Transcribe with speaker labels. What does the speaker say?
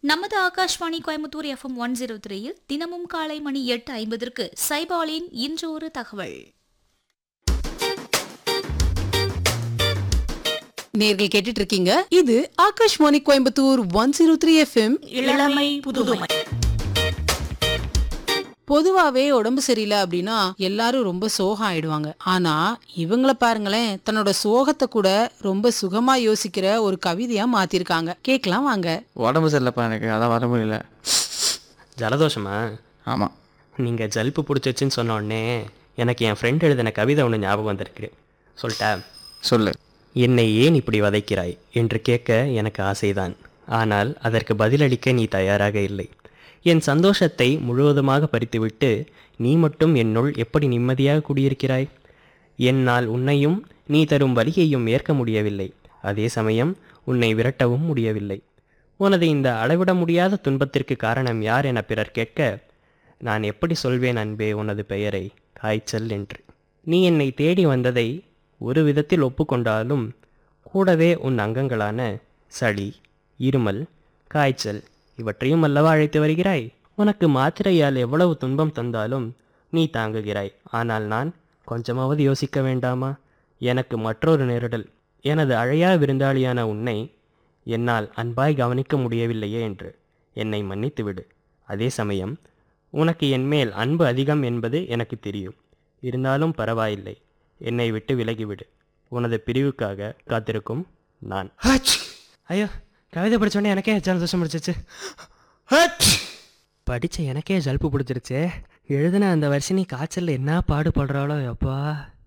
Speaker 1: நமது Akashvani Coimbatore FM one zero த்ரீயில் தினமும் காலை மணி எட்டு ஐம்பதற்கு சைபாலின் இன்று ஒரு தகவல்
Speaker 2: நேர்கள் கேட்டுட்டு இருக்கீங்க இது Akashvani Coimbatore one zero three FM
Speaker 3: இளமை புதுமை
Speaker 2: பொதுவாவே உடம்பு சரியில்லை அப்படின்னா எல்லாரும் ரொம்ப சோகம் ஆயிடுவாங்க ஆனா இவங்கள பாருங்களேன் தன்னோட சோகத்தை கூட ரொம்ப சுகமா யோசிக்கிற ஒரு கவிதையா மாத்திருக்காங்க கேக்கலாம் வாங்க
Speaker 4: உடம்பு சரியில்லைப்பா எனக்கு அதான் வர முடியல
Speaker 5: ஜலதோஷமா
Speaker 4: ஆமாம்
Speaker 5: நீங்கள் ஜலுப்பு பிடிச்சிச்சின்னு சொன்ன உடனே எனக்கு என் ஃப்ரெண்ட் எழுதின கவிதை ஒன்று ஞாபகம் வந்திருக்கு சொல்லிட்டா
Speaker 4: சொல்லு
Speaker 5: என்னை ஏன் இப்படி வதைக்கிறாய் என்று கேட்க எனக்கு ஆசைதான் ஆனால் அதற்கு பதிலளிக்க நீ தயாராக இல்லை என் சந்தோஷத்தை முழுவதுமாக பறித்துவிட்டு நீ மட்டும் என்னுள் எப்படி நிம்மதியாக குடியிருக்கிறாய் என்னால் உன்னையும் நீ தரும் வலியையும் ஏற்க முடியவில்லை அதே சமயம் உன்னை விரட்டவும் முடியவில்லை உனது இந்த அளவிட முடியாத துன்பத்திற்கு காரணம் யார் என பிறர் கேட்க நான் எப்படி சொல்வேன் அன்பே உனது பெயரை காய்ச்சல் என்று நீ என்னை தேடி வந்ததை ஒரு விதத்தில் ஒப்புக்கொண்டாலும் கூடவே உன் அங்கங்களான சளி இருமல் காய்ச்சல் இவற்றையும் அல்லவா அழைத்து வருகிறாய் உனக்கு மாத்திரையால் எவ்வளவு துன்பம் தந்தாலும் நீ தாங்குகிறாய் ஆனால் நான் கொஞ்சமாவது யோசிக்க வேண்டாமா எனக்கு மற்றொரு நேரிடல் எனது அழையா விருந்தாளியான உன்னை என்னால் அன்பாய் கவனிக்க முடியவில்லையே என்று என்னை மன்னித்து விடு அதே சமயம் உனக்கு என் மேல் அன்பு அதிகம் என்பது எனக்கு தெரியும் இருந்தாலும் பரவாயில்லை என்னை விட்டு விலகிவிடு உனது பிரிவுக்காக காத்திருக்கும் நான் ஐயோ கவிதை படிச்சோடனே எனக்கே ஜலதோஷம் பிடிச்சிச்சு படித்த எனக்கே ஜலுப்பு பிடிச்சிருச்சே எழுதின அந்த வருஷினி காய்ச்சலில் என்ன பாடுபடுறாளோ அப்பா